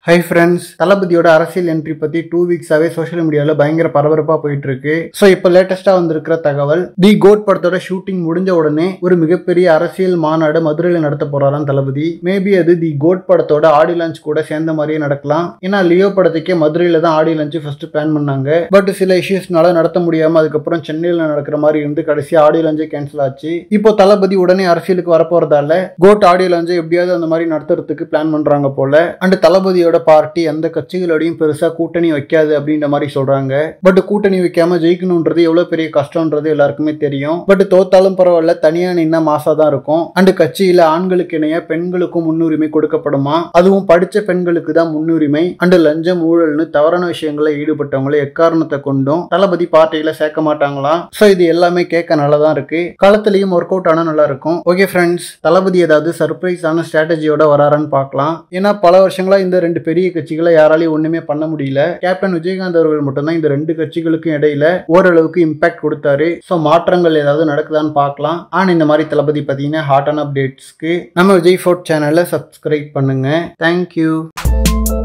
hi friends தளபதியோட அரசியல் entry பத்தி டூ வீக்ஸாவே சோஷியல் மீடியால பயங்கர பரபரப்பா போயிட்டு இருக்கு ஸோ இப்போ லேட்டஸ்டா வந்திருக்கிற தகவல் தி கோட் படத்தோட ஷூட்டிங் முடிஞ்ச உடனே ஒரு மிகப்பெரிய அரசியல் மாநாடு மதுரையில் நடத்த போறாராம் தளபதி மேபி அது தி கோட் படத்தோட ஆடி லான்ச் கூட சேர்ந்த மாதிரியே நடக்கலாம் ஏன்னா லியோ படத்துக்கே மதுரையில தான் ஆடி லான்ச் ஃபர்ஸ்ட் பிளான் பண்ணாங்க பட் சில இஷ்யூஸ்னால நடத்த முடியாம அதுக்கப்புறம் சென்னையில் நடக்கிற மாதிரி இருந்து கடைசி ஆடி லான்ச்சே கேன்சல் ஆச்சு இப்போ தளபதி உடனே அரசியலுக்கு வரப்போறதால கோட் ஆடி லான்ச்சை எப்படியாவது அந்த மாதிரி நடத்துறதுக்கு பிளான் பண்றாங்க போல அண்ட் தளபதியோட பார்ட்டி அந்த கட்சிகளோடையும் பெருசா கூட்டணி வைக்காது அப்படின்ற மாதிரி சொல்றாங்க பட் கூட்டணி வைக்காம ஜெயிக்கணும்ன்றது எவ்வளவு பெரிய கஷ்டம்ன்றது எல்லாருக்குமே தெரியும் பட் தோத்தாலும் பரவாயில்ல தனியா நின்னா மாசா தான் இருக்கும் அண்ட் கட்சியில ஆண்களுக்கு இணைய பெண்களுக்கும் முன்னுரிமை கொடுக்கப்படுமா அதுவும் படிச்ச பெண்களுக்கு தான் முன்னுரிமை அண்ட் லஞ்சம் ஊழல்னு தவறான விஷயங்களை ஈடுபட்டவங்களை எக்காரணத்தை கொண்டும் தளபதி பார்ட்டியில சேர்க்க மாட்டாங்களாம் சோ இது எல்லாமே கேட்க நல்லா தான் இருக்கு களத்திலையும் ஒர்க் அவுட் ஆனா நல்லா இருக்கும் ஓகே ஃப்ரெண்ட்ஸ் தளபதி ஏதாவது சர்ப்ரைஸான ஸ்ட்ராட்டஜியோட வராரான்னு பார்க்கலாம் ஏன்னா பல வருஷங்களா இந்த ரெண்டு பெரிய கட்சிகளை யாராலையும் ஒண்ணுமே பண்ண முடியல கேப்டன் விஜயகாந்த் அவர்கள் மட்டும்தான் இந்த ரெண்டு கட்சிகளுக்கும் இடையில ஓரளவுக்கு இம்பாக்ட் கொடுத்தாரு ஸோ மாற்றங்கள் ஏதாவது நடக்குதான்னு பார்க்கலாம் ஆனா இந்த மாதிரி தளபதி பார்த்தீங்கன்னா ஹாட்டான அப்டேட்ஸ்க்கு நம்ம விஜய் ஃபோர்ட் சேனலை சப்ஸ்கிரைப் பண்ணுங்க தேங்க்யூ